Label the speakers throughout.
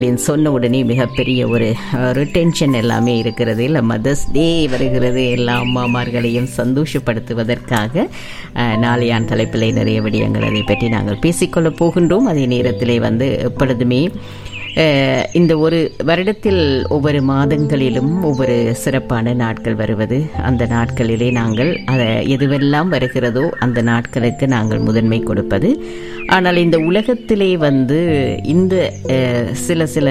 Speaker 1: அப்படின்னு சொன்ன உடனே மிகப்பெரிய ஒரு ரிட்டென்ஷன் எல்லாமே இருக்கிறது இல்லை மதர்ஸ் டே வருகிறது எல்லா அம்மாமார்களையும் சந்தோஷப்படுத்துவதற்காக அஹ், நாளையான் தலைப்பிலே நிறைய விடயங்கள் அதை பற்றி நாங்கள் பேசிக்கொள்ள போகின்றோம் அதே நேரத்திலே வந்து எப்பொழுதுமே அஹ், இந்த ஒரு வருடத்தில் ஒவ்வொரு மாதங்களிலும் ஒவ்வொரு சிறப்பான நாட்கள் வருவது அந்த நாட்களிலே நாங்கள் அதை எதுவெல்லாம் வருகிறதோ அந்த நாட்களுக்கு நாங்கள் முதன்மை கொடுப்பது ஆனால் இந்த உலகத்திலே வந்து இந்த அஹ், சில சில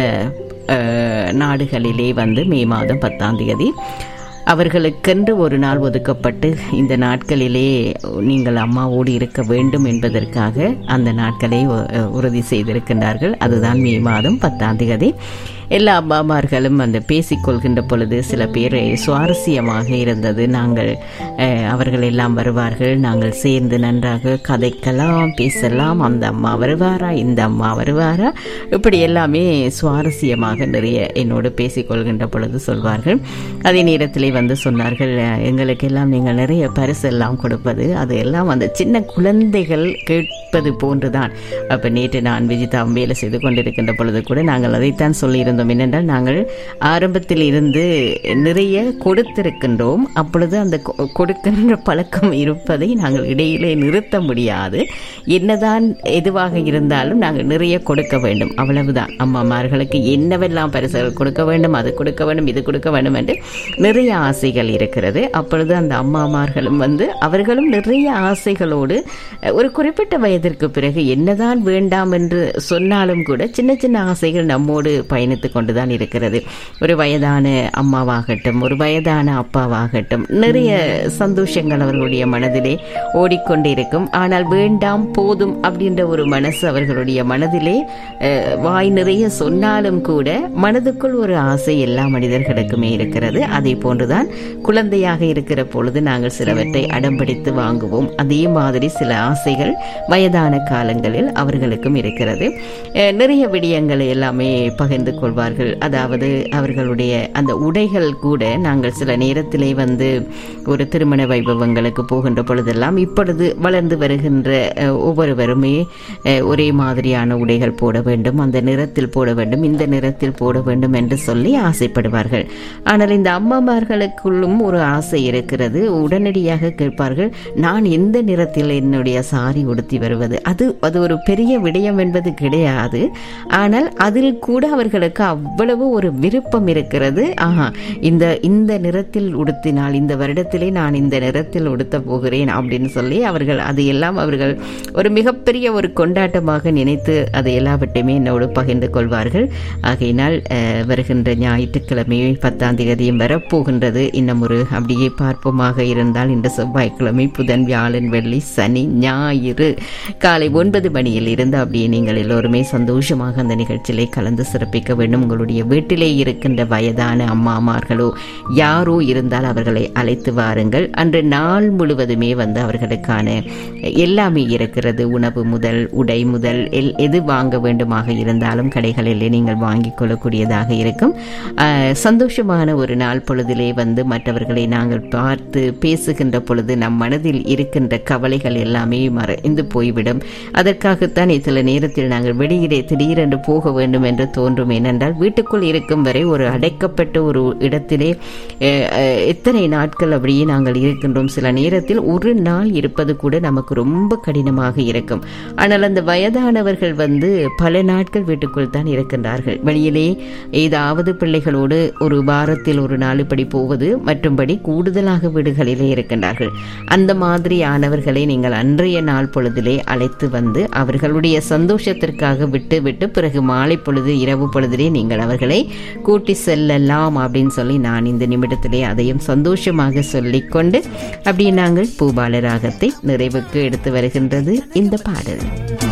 Speaker 1: அஹ், நாடுகளிலே வந்து மே மாதம் பத்தாம் தேதி அவர்களுக்கென்று ஒரு நாள் ஒதுக்கப்பட்டு இந்த நாட்களிலே நீங்கள் அம்மாவோடு இருக்க வேண்டும் என்பதற்காக அந்த நாட்களை உ- உறுதி செய்திருக்கின்றார்கள் அதுதான் மே மாதம் பத்தாம் தேதி எல்லா அம்மாமார்களும் அந்த பேசிக்கொள்கின்ற பொழுது சில பேர் சுவாரஸ்யமாக இருந்தது நாங்கள் அஹ், அவர்கள் எல்லாம் வருவார்கள் நாங்கள் சேர்ந்து நன்றாக கதைக்கலாம் பேசலாம் அந்த அம்மா வருவாரா இந்த அம்மா வருவாரா இப்படி எல்லாமே சுவாரஸ்யமாக நிறைய என்னோடு பேசிக்கொள்கின்ற பொழுது சொல்வார்கள் அதே நேரத்திலே வந்து சொன்னார்கள் "அஹ், எங்களுக்கெல்லாம் நீங்கள் நிறைய பரிசு எல்லாம் கொடுப்பது அது எல்லாம் அந்த சின்ன குழந்தைகள் கேட்பது போன்றுதான் அப்போ நேற்று நான் விஜிதா வேலை செய்து கொண்டிருக்கின்ற பொழுது கூட நாங்கள் அதைத்தான் சொல்லியிருந்தோம் என்னென்றால் நாங்கள் ஆரம்பத்தில் இருந்து நிறைய கொடுத்திருக்கின்றோம் அப்பொழுது அந்த கொ- கொடுக்கின்ற பழக்கம் இருப்பதை நாங்கள் இடையிலே நிறுத்த முடியாது என்னதான் எதுவாக இருந்தாலும் நாங்கள் நிறைய கொடுக்க வேண்டும் அவ்வளவுதான் அம்மாமார்களுக்கு என்னவெல்லாம் பரிசுகள் கொடுக்க வேண்டும் அது கொடுக்க வேண்டும் இது கொடுக்க வேண்டும் என்று நிறைய ஆசைகள் இருக்கிறது அப்பொழுது அந்த அம்மாமார்களும் வந்து அவர்களும் நிறைய ஆசைகளோடு அஹ், ஒரு குறிப்பிட்ட வயதிற்கு பிறகு என்னதான் வேண்டாம் என்று சொன்னாலும் கூட சின்ன சின்ன ஆசைகள் நம்மோடு பயணித்து கொண்டுதான் இருக்கிறது ஒரு வயதான அம்மாவாகட்டும் ஒரு வயதான அப்பாவாகட்டும் நிறைய சந்தோஷங்கள் அவர்களுடைய மனதிலே ஓடிக்கொண்டிருக்கும் ஆனால் வேண்டாம் போதும் அப்படின்ற ஒரு மனசு அவர்களுடைய மனதிலே அஹ், வாய் நிறைய சொன்னாலும் கூட மனதுக்குள் ஒரு ஆசை எல்லா மனிதர்களுக்குமே இருக்கிறது அதே போன்றுதான் குழந்தையாக இருக்கிற பொழுது நாங்கள் சிலவற்றை அடம்பிடித்து வாங்குவோம் அதே மாதிரி சில ஆசைகள் வயதான காலங்களில் அவர்களுக்கும் இருக்கிறது அஹ், நிறைய விடயங்களை எல்லாமே பகிர்ந்து கொள்வார்கள் அதாவது அவர்களுடைய அந்த உடைகள் கூட நாங்கள் சில நேரத்திலே வந்து ஒரு திருமண வைபவங்களுக்கு போகின்ற பொழுதெல்லாம் இப்பொழுது வளர்ந்து வருகின்ற அஹ், ஒவ்வொருவருமே அஹ், ஒரே மாதிரியான உடைகள் போட வேண்டும் அந்த நிறத்தில் போட வேண்டும் இந்த நிறத்தில் போட வேண்டும் என்று சொல்லி ஆசைப்படுவார்கள் ஆனால் இந்த அம்மாமார்களுக்குள்ளும் ஒரு ஆசை இருக்கிறது உடனடியாக கேட்பார்கள் நான் எந்த நிறத்தில் என்னுடைய சாரி உடுத்தி வருவது அது அது ஒரு பெரிய விடயம் என்பது கிடையாது ஆனால் அதில் கூட அவர்களுக்கு அவ்வளவு ஒரு விருப்பம் இருக்கிறது ஆஹா இந்த இந்த நிறத்தில் உடுத்தினால் இந்த வருடத்திலே நான் இந்த நிறத்தில் உடுத்த போகிறேன் அப்படின்னு சொல்லி அவர்கள் அது எல்லாம் அவர்கள் ஒரு மிகப்பெரிய ஒரு கொண்டாட்டமாக நினைத்து அதை எல்லாவற்றையுமே என்னோடு பகிர்ந்து கொள்வார்கள் ஆகையினால் அஹ், வருகின்ற ஞாயிற்றுக்கிழமை பத்தாம் தேதியும் வரப்போகின்றது இன்னும் ஒரு அப்படியே பார்ப்போமாக இருந்தால் இந்த செவ்வாய்க்கிழமை புதன் வியாழன் வெள்ளி சனி ஞாயிறு காலை ஒன்பது மணியில் இருந்து அப்படியே நீங்கள் எல்லோருமே சந்தோஷமாக அந்த நிகழ்ச்சியிலே கலந்து சிறப்பிக்க வேண்டும் உங்களுடைய வீட்டிலே இருக்கின்ற வயதான அம்மாமார்களோ யாரோ இருந்தால் அவர்களை அழைத்து வாருங்கள் அன்று நாள் முழுவதுமே வந்து அவர்களுக்கான எல்லாமே இருக்கிறது உணவு முதல் உடை முதல் எல் எது வாங்க வேண்டுமாக இருந்தாலும் கடைகளிலே நீங்கள் வாங்கிக் கொள்ளக்கூடியதாக இருக்கும் ஆஹ், சந்தோஷமான ஒரு நாள் பொழுதிலே வந்து மற்றவர்களை நாங்கள் பார்த்து பேசுகின்ற பொழுது நம் மனதில் இருக்கின்ற கவலைகள் எல்லாமே மறைந்து போய்விடும் அதற்காகத்தான் சில நேரத்தில் நாங்கள் வெளியிலே திடீரென்று போக வேண்டும் என்று தோன்றும் ஏனென்றால் வீட்டுக்குள் இருக்கும் வரை ஒரு அடைக்கப்பட்ட ஒரு இடத்திலே அஹ், அஹ், எத்தனை நாட்கள் அப்படியே நாங்கள் இருக்கின்றோம் சில நேரத்தில் ஒரு நாள் இருப்பது கூட நமக்கு ரொம்ப கடினமாக இருக்கும் ஆனால் அந்த வயதானவர்கள் வந்து பல நாட்கள் வீட்டுக்குள் தான் இருக்கின்றார்கள் வெளியிலே ஏதாவது பிள்ளைகளோடு ஒரு வாரத்தில் ஒரு நாள் இப்படி போவது மற்றும்படி கூடுதலாக வீடுகளிலே இருக்கின்றார்கள் அந்த மாதிரியானவர்களை நீங்கள் அன்றைய நாள் பொழுதிலே அழைத்து வந்து அவர்களுடைய சந்தோஷத்திற்காக விட்டு விட்டு பிறகு மாலை பொழுது இரவு பொழுதிலே நீங்கள் அவர்களை கூட்டி செல்லலாம் அப்படின்னு சொல்லி நான் இந்த நிமிடத்திலே அதையும் சந்தோஷமாக சொல்லிக்கொண்டு அப்படியே நாங்கள் பூபால ராகத்தை நிறைவுக்கு எடுத்து வருகின்றது இந்த பாடல்